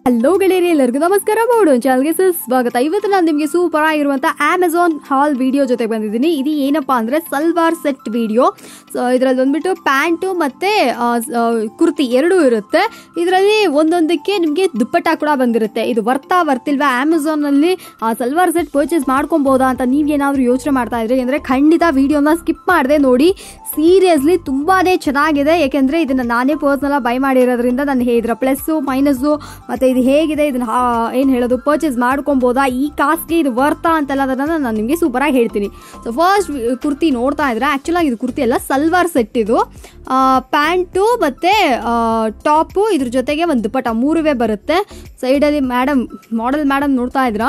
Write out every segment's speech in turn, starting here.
hello ಗೆಳೆಯರಿ ಎಲ್ಲರಿಗೂ ನಮಸ್ಕಾರ ಮಾಡೋಣ ಚಾನಲ್ಗೆ ಸ್ವಾಗತ ಇವತ್ತು ನಾನು ನಿಮಗೆ ಸೂಪರ್ ಆಗಿರುವಂತ ಅಮೆಝಾನ್ ಹಾಲ್ ವಿಡಿಯೋ ಜೊತೆ ಬಂದಿದ್ದೀನಿ ಇದು ಏನಪ್ಪಾ ಅಂದ್ರೆ ಸಲ್ವಾರ್ ಸೆಟ್ ವಿಡಿಯೋ ಸೊ ಇದರಲ್ಲಿ ಬಂದ್ಬಿಟ್ಟು ಪ್ಯಾಂಟು ಮತ್ತೆ ಆ, ಆ, ಕುರ್ತಿ ಎರಡೂ ಇರುತ್ತೆ ಇದರಲ್ಲಿ ಒಂದೊಂದಕ್ಕೆ ನಿಮಗೆ ದುಪ್ಪಟ್ಟ ಕೂಡ ಬಂದಿರುತ್ತೆ ಇದು ವರ್ತಾ ವರ್ತಿಲ್ವಾ ಅಮೆಝಾನ್ ಅಲ್ಲಿ ಆ, ಸಲ್ವಾರ್ ಸೆಟ್ ಪರ್ಚೇಸ್ ಮಾಡ್ಕೊಬೋದಾ ಅಂತ ನೀವೇನಾದ್ರೂ ಯೋಚನೆ ಮಾಡ್ತಾ ಇದ್ರಿ ಅಂದ್ರೆ ಖಂಡಿತ ವಿಡಿಯೋನ ಸ್ಕಿಪ್ ಮಾಡದೆ ನೋಡಿ ಸೀರಿಯಸ್ಲಿ ತುಂಬಾನೇ ಚೆನ್ನಾಗಿದೆ ಯಾಕೆಂದ್ರೆ ಇದನ್ನ ನಾನೇ ಪರ್ಸನಲ್ ಬೈ ಮಾಡಿರೋದ್ರಿಂದ ನಾನು ಇದರ ಪ್ಲಸ್ಸು ಮೈನಸ್ಸು ಮತ್ತೆ ಇದು ಹೇಗಿದೆ ಇದನ್ನ ಹಾ- ಏನ್ ಹೇಳೋದು ಪರ್ಚೇಸ್ ಮಾಡ್ಕೊಬೋದಾ ಈ ಕಾಸ್ಗೆ ಇದು ವರ್ತಾ ಅಂತೆಲ್ಲ ಅದನ್ನ ನಾನು ನಿಮಗೆ ಸೂಪರ್ ಆಗಿ ಹೇಳ್ತೀನಿ ಸೊ ಫಸ್ಟ್ ಕುರ್ತಿ ನೋಡ್ತಾ ಇದ್ರೆ ಆಕ್ಚುಲ್ ಆಗಿ ಇದು ಕುರ್ತಿ ಅಲ್ಲ ಸಲ್ವಾರ್ ಸೆಟ್ ಇದು ಪ್ಯಾಂಟು ಮತ್ತೆ ಟಾಪು ಇದ್ರ ಜೊತೆಗೆ ಒಂದು ದುಪ್ಪಟ ಮೂರುವೇ ಬರುತ್ತೆ ಸೈಡಲ್ಲಿ ಮೇಡಮ್ ಮಾಡೆಲ್ ಮೇಡಮ್ ನೋಡ್ತಾ ಇದ್ರಾ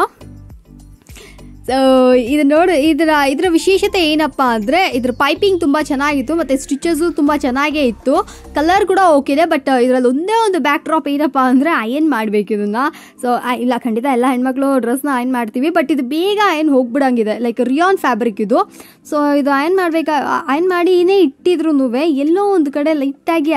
ಸೊ ಇದು ನೋಡಿ ಇದರ ಇದರ ವಿಶೇಷತೆ ಏನಪ್ಪ ಅಂದರೆ ಇದ್ರ ಪೈಪಿಂಗ್ ತುಂಬ ಚೆನ್ನಾಗಿತ್ತು ಮತ್ತು ಸ್ಟಿಚಸ್ಸು ತುಂಬ ಚೆನ್ನಾಗೇ ಇತ್ತು ಕಲರ್ ಕೂಡ ಓಕೆದೆ ಬಟ್ ಇದರಲ್ಲಿ ಒಂದೇ ಒಂದು ಬ್ಯಾಕ್ ಡ್ರಾಪ್ ಏನಪ್ಪ ಅಂದರೆ ಅಯನ್ ಮಾಡಬೇಕು ಇದನ್ನು ಸೊ ಇಲ್ಲ ಖಂಡಿತ ಎಲ್ಲ ಹೆಣ್ಮಕ್ಳು ಡ್ರೆಸ್ನ ಅಯನ್ ಮಾಡ್ತೀವಿ ಬಟ್ ಇದು ಬೇಗ ಅಯನ್ ಹೋಗ್ಬಿಡಂಗಿದೆ ಲೈಕ್ ರಿಯಾನ್ ಫ್ಯಾಬ್ರಿಕ್ ಇದು ಸೊ ಇದು ಅಯನ್ ಮಾಡಬೇಕಾ ಅಯನ್ ಮಾಡಿನೇ ಇಟ್ಟಿದ್ರು ಎಲ್ಲೋ ಒಂದು ಕಡೆ ಲೈಟಾಗಿ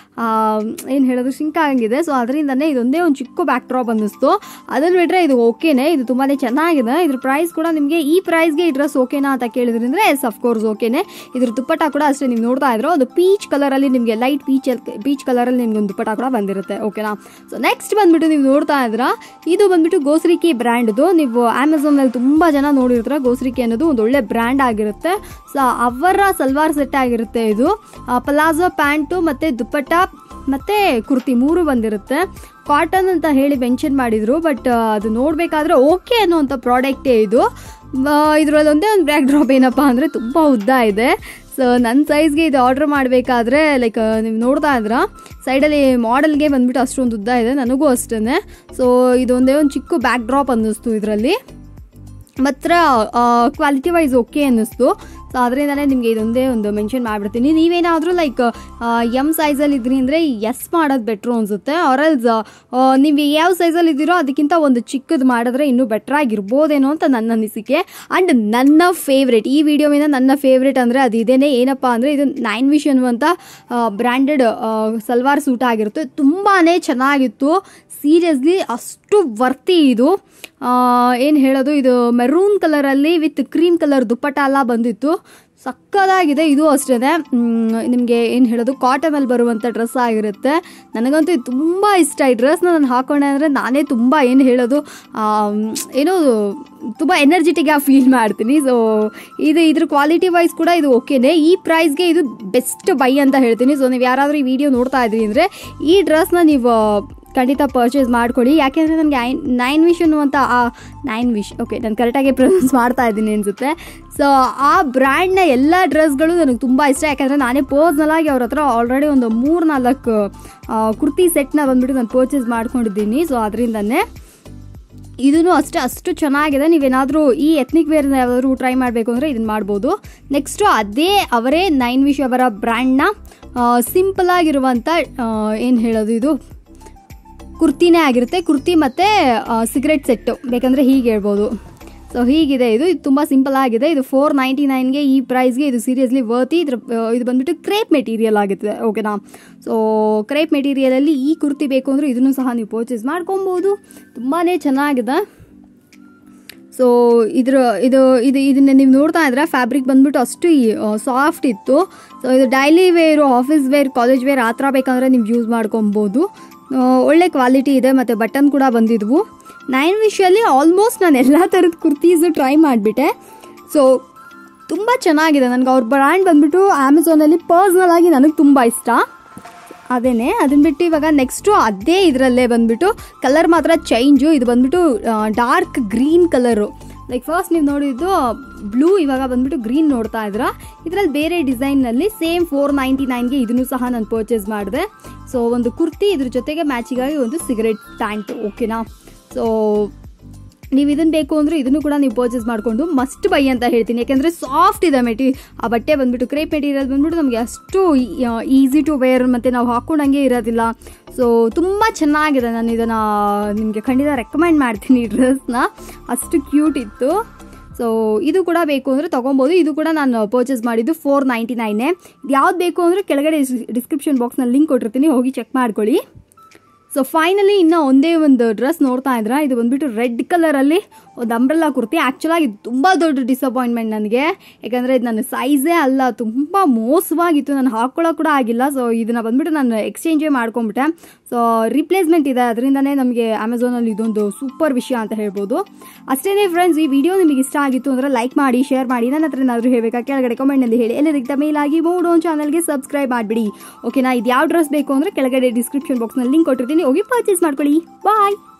ಏನು ಹೇಳೋದು ಶಿಂಕ್ ಆಗಂಗಿದೆ ಸೊ ಅದರಿಂದನೇ ಇದೊಂದೇ ಒಂದು ಚಿಕ್ಕ ಬ್ಯಾಕ್ ಡ್ರಾಪ್ ಅನ್ನಿಸ್ತು ಅದನ್ನು ಬಿಟ್ಟರೆ ಇದು ಓಕೆನೆ ಇದು ತುಂಬಾ ಚೆನ್ನಾಗಿದೆ ಇದ್ರ ಪ್ರೈಸ್ ಕೂಡ ನಿಮಗೆ ಈ ಪ್ರೈಸ್ಗೆ ಈ ಡ್ರೆಸ್ ಓಕೆನಾ ಅಂತ ಕೇಳಿದ್ರಿಂದ ಎಸ್ ಅಫ್ಕೋರ್ಸ್ ಓಕೆನೆ ಇದ್ರ ದುಪ್ಪಟ್ಟ ಕೂಡ ಅಷ್ಟೇ ನೀವು ನೋಡ್ತಾ ಇದ್ರು ಒಂದು ಪೀಚ್ ಕಲರಲ್ಲಿ ನಿಮಗೆ ಲೈಟ್ ಪೀಚ್ ಪೀಚ್ ಕಲರಲ್ಲಿ ನಿಮ್ಗೆ ಒಂದು ದುಪ್ಪಟ್ಟ ಕೂಡ ಬಂದಿರುತ್ತೆ ಓಕೆನಾ ಸೊ ನೆಕ್ಸ್ಟ್ ಬಂದ್ಬಿಟ್ಟು ನೀವು ನೋಡ್ತಾ ಇದ್ರ ಇದು ಬಂದ್ಬಿಟ್ಟು ಗೋಸ್ರಿಕಿ ಬ್ರ್ಯಾಂಡ್ದು ನೀವು ಅಮೆಝಾನಲ್ಲಿ ತುಂಬ ಜನ ನೋಡಿರ್ತಾರೆ ಗೋಸ್ರಿಕಿ ಅನ್ನೋದು ಒಂದು ಒಳ್ಳೆ ಬ್ರ್ಯಾಂಡ್ ಆಗಿರುತ್ತೆ ಸೊ ಅವರ ಸಲ್ವಾರ್ ಸೆಟ್ ಆಗಿರುತ್ತೆ ಇದು ಪಲಾಜೋ ಪ್ಯಾಂಟು ಮತ್ತು ದುಪ್ಪಟ್ಟ ಮತ್ತೆ ಕುರ್ತಿ ಮೂರು ಬಂದಿರುತ್ತೆ ಕಾಟನ್ ಅಂತ ಹೇಳಿ ಮೆನ್ಷನ್ ಮಾಡಿದ್ರು ಬಟ್ ಅದು ನೋಡಬೇಕಾದ್ರೆ ಓಕೆ ಅನ್ನುವಂಥ ಪ್ರಾಡಕ್ಟೇ ಇದು ಇದರಲ್ಲಿ ಒಂದೇ ಒಂದು ಬ್ಯಾಕ್ ಡ್ರಾಪ್ ಏನಪ್ಪ ಅಂದರೆ ತುಂಬ ಉದ್ದ ಇದೆ ಸೊ ನನ್ನ ಸೈಜ್ಗೆ ಇದು ಆರ್ಡ್ರ್ ಮಾಡಬೇಕಾದ್ರೆ ಲೈಕ್ ನೀವು ನೋಡ್ತಾ ಇದ್ರ ಸೈಡಲ್ಲಿ ಮಾಡೆಲ್ಗೆ ಬಂದ್ಬಿಟ್ಟು ಅಷ್ಟೊಂದು ಉದ್ದ ಇದೆ ನನಗೂ ಅಷ್ಟೇ ಸೊ ಇದೊಂದೇ ಒಂದು ಚಿಕ್ಕ ಬ್ಯಾಕ್ ಡ್ರಾಪ್ ಅನ್ನಿಸ್ತು ಇದರಲ್ಲಿ ಮಾತ್ರ ಕ್ವಾಲಿಟಿ ವೈಸ್ ಓಕೆ ಅನ್ನಿಸ್ತು ಸೊ ಅದರಿಂದಲೇ ನಿಮಗೆ ಇದೊಂದೇ ಒಂದು ಮೆನ್ಷನ್ ಮಾಡಿಬಿಡ್ತೀನಿ ನೀವೇನಾದರೂ ಲೈಕ್ ಎಮ್ ಸೈಜಲ್ಲಿ ಇದ್ರಿ ಅಂದರೆ ಎಸ್ ಮಾಡೋದು ಬೆಟ್ರು ಅನಿಸುತ್ತೆ ಆರಲ್ಸ್ ನೀವು ಯಾವ ಸೈಜಲ್ಲಿ ಇದ್ದೀರೋ ಅದಕ್ಕಿಂತ ಒಂದು ಚಿಕ್ಕದು ಮಾಡಿದ್ರೆ ಇನ್ನೂ ಬೆಟ್ರ್ ಆಗಿರ್ಬೋದೇನೋ ಅಂತ ನನ್ನ ಅನಿಸಿಕೆ ಆ್ಯಂಡ್ ನನ್ನ ಫೇವ್ರೇಟ್ ಈ ವಿಡಿಯೋವಿನ ನನ್ನ ಫೇವ್ರೇಟ್ ಅಂದರೆ ಅದು ಇದೇನೆ ಏನಪ್ಪ ಅಂದರೆ ಇದು ನೈನ್ ವಿಶ್ ಅನ್ನುವಂಥ ಬ್ರ್ಯಾಂಡೆಡ್ ಸಲ್ವಾರ್ ಸೂಟ್ ಆಗಿರುತ್ತೆ ತುಂಬಾ ಚೆನ್ನಾಗಿತ್ತು ಸೀರಿಯಸ್ಲಿ ಅಷ್ಟು ವರ್ತಿ ಇದು ಏನು ಹೇಳೋದು ಇದು ಮೆರೂನ್ ಕಲರಲ್ಲಿ ವಿತ್ ಕ್ರೀಮ್ ಕಲರ್ ದುಪ್ಪಟ್ಟ ಎಲ್ಲ ಬಂದಿತ್ತು ಸಕ್ಕದಾಗಿದೆ ಇದು ಅಷ್ಟೇ ನಿಮಗೆ ಏನು ಹೇಳೋದು ಕಾಟನಲ್ಲಿ ಬರುವಂಥ ಡ್ರೆಸ್ ಆಗಿರುತ್ತೆ ನನಗಂತೂ ಇದು ತುಂಬ ಇಷ್ಟ ಈ ಡ್ರೆಸ್ನ ನಾನು ಹಾಕೊಂಡೆ ಅಂದರೆ ನಾನೇ ತುಂಬ ಏನು ಹೇಳೋದು ಆ, ಏನೋ ತುಂಬ ಎನರ್ಜೆಟಿಕ್ಕಾಗಿ ಫೀಲ್ ಮಾಡ್ತೀನಿ ಸೊ ಇದು ಇದ್ರ ಕ್ವಾಲಿಟಿ ವೈಸ್ ಕೂಡ ಇದು ಓಕೆನೆ ಈ ಪ್ರೈಸ್ಗೆ ಇದು ಬೆಸ್ಟ್ ಬೈ ಅಂತ ಹೇಳ್ತೀನಿ ಸೊ ನೀವು ಯಾರಾದರೂ ಈ ವಿಡಿಯೋ ನೋಡ್ತಾ ಇದ್ರಿ ಅಂದರೆ ಈ ಡ್ರೆಸ್ನ ನೀವು ಖಂಡಿತ ಪರ್ಚೇಸ್ ಮಾಡ್ಕೊಳ್ಳಿ ಯಾಕೆಂದರೆ ನನಗೆ ಐ ನೈನ್ ವಿಶ್ ಅನ್ನುವಂಥ ಆ ನೈನ್ ವಿಶ್ ಓಕೆ ನಾನು ಕರೆಕ್ಟಾಗಿ ಪ್ರೊನೌನ್ಸ್ ಮಾಡ್ತಾ ಇದ್ದೀನಿ ಅನಿಸುತ್ತೆ ಸೊ ಆ ಬ್ರ್ಯಾಂಡ್ನ ಎಲ್ಲ ಡ್ರೆಸ್ಗಳು ನನಗೆ ತುಂಬ ಇಷ್ಟ ಯಾಕಂದರೆ ನಾನೇ ಪರ್ಸ್ನಲಾಗಿ ಅವ್ರ ಹತ್ರ ಆಲ್ರೆಡಿ ಒಂದು ಮೂರು ನಾಲ್ಕು ಆ, ಕುರ್ತಿ ಸೆಟ್ನ ಬಂದ್ಬಿಟ್ಟು ನಾನು ಪರ್ಚೇಸ್ ಮಾಡ್ಕೊಂಡಿದ್ದೀನಿ ಸೊ ಅದರಿಂದನೇ ಇದೂ ಅಷ್ಟೇ ಅಷ್ಟು ಚೆನ್ನಾಗಿದೆ ನೀವೇನಾದರೂ ಈ ಎತ್ನಿಕ್ ವೇರ್ನ ಯಾವ್ದಾದ್ರು ಟ್ರೈ ಮಾಡಬೇಕು ಅಂದರೆ ಇದನ್ನು ಮಾಡ್ಬೋದು ನೆಕ್ಸ್ಟು ಅದೇ ಅವರೇ ನೈನ್ ವಿಶ್ ಅವರ ಬ್ರ್ಯಾಂಡ್ನ ಸಿಂಪಲ್ ಆಗಿರುವಂಥ ಏನು ಹೇಳೋದು ಇದು ಕುರ್ತಿನೇ ಆಗಿರುತ್ತೆ ಕುರ್ತಿ ಮತ್ತು ಸಿಗರೆಟ್ ಸೆಟ್ಟು ಬೇಕಂದರೆ ಹೀಗೆ ಹೇಳ್ಬೋದು ಸೊ ಹೀಗಿದೆ ಇದು ಇದು ತುಂಬ ಸಿಂಪಲ್ ಆಗಿದೆ ಇದು ಫೋರ್ ನೈಂಟಿ ನೈನ್ಗೆ ಈ ಪ್ರೈಸ್ಗೆ ಇದು ಸೀರಿಯಸ್ಲಿ ವರ್ತಿ ಇದ್ರ ಆ, ಇದು ಬಂದ್ಬಿಟ್ಟು ಕ್ರೇಪ್ ಮೆಟೀರಿಯಲ್ ಆಗುತ್ತೆ ಓಕೆನಾ ಸೊ ಕ್ರೇಪ್ ಮೆಟೀರಿಯಲಲ್ಲಿ ಈ ಕುರ್ತಿ ಬೇಕು ಅಂದರೆ ಇದನ್ನು ಸಹ ನೀವು ಪರ್ಚೇಸ್ ಮಾಡ್ಕೊಬೋದು ತುಂಬಾ ಚೆನ್ನಾಗಿದೆ ಸೊ ಇದ್ರ ಇದು ಇದು ಇದನ್ನ ನೀವು ನೋಡ್ತಾ ಇದ್ರೆ ಫ್ಯಾಬ್ರಿಕ್ ಬಂದ್ಬಿಟ್ಟು ಅಷ್ಟು ಸಾಫ್ಟ್ ಇತ್ತು ಸೊ ಇದು daily wear office wear college wear ಆ ಥರ ಬೇಕಂದರೆ ನೀವು ಯೂಸ್ ಮಾಡ್ಕೊಬೋದು ಆ, ಒಳ್ಳೆ ಕ್ವಾಲಿಟಿ ಇದೆ ಮತ್ತು ಬಟನ್ ಕೂಡ ಬಂದಿದ್ವು ನೈನ್ ವಿಷಯಲ್ಲಿ ಆಲ್ಮೋಸ್ಟ್ ನಾನು ಎಲ್ಲ ಥರದ ಕುರ್ತೀಸು ಟ್ರೈ ಮಾಡಿಬಿಟ್ಟೆ ಸೊ ತುಂಬ ಚೆನ್ನಾಗಿದೆ ನನಗೆ ಅವ್ರ ಬ್ರ್ಯಾಂಡ್ ಬಂದ್ಬಿಟ್ಟು ಅಮೆಝಾನಲ್ಲಿ ಪರ್ಸ್ನಲ್ ಆಗಿ ನನಗೆ ತುಂಬ ಇಷ್ಟ ಅದೇನೆ ಅದನ್ನ ಬಿಟ್ಟು ಇವಾಗ ನೆಕ್ಸ್ಟು ಅದೇ ಇದರಲ್ಲೇ ಬಂದ್ಬಿಟ್ಟು ಕಲರ್ ಮಾತ್ರ ಚೇಂಜು ಇದು ಬಂದ್ಬಿಟ್ಟು dark green colour like first ನೀವು ನೋಡಿದ್ದು ಬ್ಲೂ ಇವಾಗ ಬಂದ್ಬಿಟ್ಟು ಗ್ರೀನ್ ನೋಡ್ತಾ ಇದ್ರ ಇದರಲ್ಲಿ ಬೇರೆ ಡಿಸೈನ್ನಲ್ಲಿ ಸೇಮ್ ಫೋರ್ ನೈಂಟಿ ನೈನ್ಗೆ ಇದನ್ನು ಸಹ ನಾನು ಪರ್ಚೇಸ್ ಮಾಡಿದೆ ಸೊ ಒಂದು ಕುರ್ತಿ ಇದ್ರ ಜೊತೆಗೆ ಮ್ಯಾಚಿಗಾಗಿ ಒಂದು ಸಿಗರೆಟ್ ಪ್ಯಾಂಟ್ ಓಕೆನಾ ಸೊ ನೀವು ಇದನ್ನು ಬೇಕು ಅಂದರೆ ಇದನ್ನು ಕೂಡ ನೀವು ಪರ್ಚೇಸ್ ಮಾಡಿಕೊಂಡು ಮಸ್ಟ್ ಬೈ ಅಂತ ಹೇಳ್ತೀನಿ ಯಾಕೆಂದರೆ ಸಾಫ್ಟ್ ಇದೆ ಮೆಟಿ ಆ ಬಟ್ಟೆ ಬಂದ್ಬಿಟ್ಟು ಕ್ರೇಪ್ ಮೆಟೀರಿಯಲ್ ಬಂದ್ಬಿಟ್ಟು ನಮಗೆ ಅಷ್ಟು ಈಸಿ ಟು ವೇರ್ ಮತ್ತು ನಾವು ಹಾಕ್ಕೊಂಡಂಗೆ ಇರೋದಿಲ್ಲ ಸೊ ತುಂಬ ಚೆನ್ನಾಗಿದೆ ನಾನು ಇದನ್ನು ನಿಮಗೆ ಖಂಡಿತ ರೆಕಮೆಂಡ್ ಮಾಡ್ತೀನಿ ಈ ಡ್ರೆಸ್ನ ಅಷ್ಟು ಕ್ಯೂಟ್ ಇತ್ತು ಸೊ ಇದು ಕೂಡ ಬೇಕು ಅಂದರೆ ತೊಗೊಬೋದು ಇದು ಕೂಡ ನಾನು ಪರ್ಚೇಸ್ ಮಾಡಿದ್ದು ಫೋರ್ ನೈಂಟಿ ನೈನೇ ಇದು ಯಾವ್ದು ಬೇಕು ಅಂದರೆ ಕೆಳಗಡೆ ಡಿಸ್ಕ್ರಿಪ್ಷನ್ ಬಾಕ್ಸ್ನಲ್ಲಿ ಲಿಂಕ್ ಕೊಟ್ಟಿರ್ತೀನಿ ಹೋಗಿ ಚೆಕ್ ಮಾಡ್ಕೊಳ್ಳಿ ಸೊ ಫೈನಲಿ ಇನ್ನು ಒಂದೇ ಒಂದು ಡ್ರೆಸ್ ನೋಡ್ತಾ ಇದ್ರ ಇದು ಬಂದ್ಬಿಟ್ಟು ರೆಡ್ ಕಲರಲ್ಲಿ ಒಂದು ಅಂಬ್ರೆಲ್ಲಾ ಕುರ್ತಿ ಆ್ಯಕ್ಚುಲಾಗಿ ತುಂಬ ದೊಡ್ಡ ಡಿಸಪಾಯಿಂಟ್ಮೆಂಟ್ ನನಗೆ ಯಾಕಂದರೆ ಇದು ನನ್ನ ಸೈಜೇ ಅಲ್ಲ ತುಂಬ ಮೋಸವಾಗಿತ್ತು ನಾನು ಹಾಕ್ಕೊಳ್ಳೋಕೆ ಕೂಡ ಆಗಿಲ್ಲ ಸೊ ಇದನ್ನ ಬಂದ್ಬಿಟ್ಟು ನಾನು ಎಕ್ಸ್ಚೇಂಜೇ ಮಾಡ್ಕೊಂಬಿಟ್ಟೆ ಸೊ ರಿಪ್ಲೇಸ್ಮೆಂಟ್ ಇದೆ ಅದರಿಂದನೇ ನಮಗೆ ಅಮೆಝಾನಲ್ಲಿ ಇದೊಂದು ಸೂಪರ್ ವಿಷಯ ಅಂತ ಹೇಳ್ಬೋದು ಅಷ್ಟೇ ಫ್ರೆಂಡ್ಸ್ ಈ ವಿಡಿಯೋ ನಿಮಗೆ ಇಷ್ಟ ಆಗಿತ್ತು ಅಂದರೆ ಲೈಕ್ ಮಾಡಿ ಶೇರ್ ಮಾಡಿ ನನ್ನ ಹತ್ರ ಏನಾದರೂ ಹೇಳಬೇಕಾ ಕೆಳಗಡೆ ಕಮೆಂಟ್ನಲ್ಲಿ ಹೇಳಿ ಎಲ್ಲದಕ್ಕಿಂತ ಮೇಲಾಗಿ ಮೋಡೋನ್ ಚಾನಲ್ಗೆ ಸಬ್ಸ್ಕ್ರೈಬ್ ಮಾಡಿಬಿಡಿ ಓಕೆನಾ ಇದು ಯಾವ ಡ್ರೆಸ್ ಬೇಕು ಅಂದರೆ ಕೆಳಗಡೆ ಡಿಸ್ಕ್ರಿಪ್ಷನ್ ಬಾಕ್ಸ್ನಲ್ಲಿ ಲಿಂಕ್ ಕೊಟ್ಟಿರ್ತೀನಿ ಹೋಗಿ ಪರ್ಚೇಸ್ ಮಾಡ್ಕೊಳ್ಳಿ ಬಾಯ್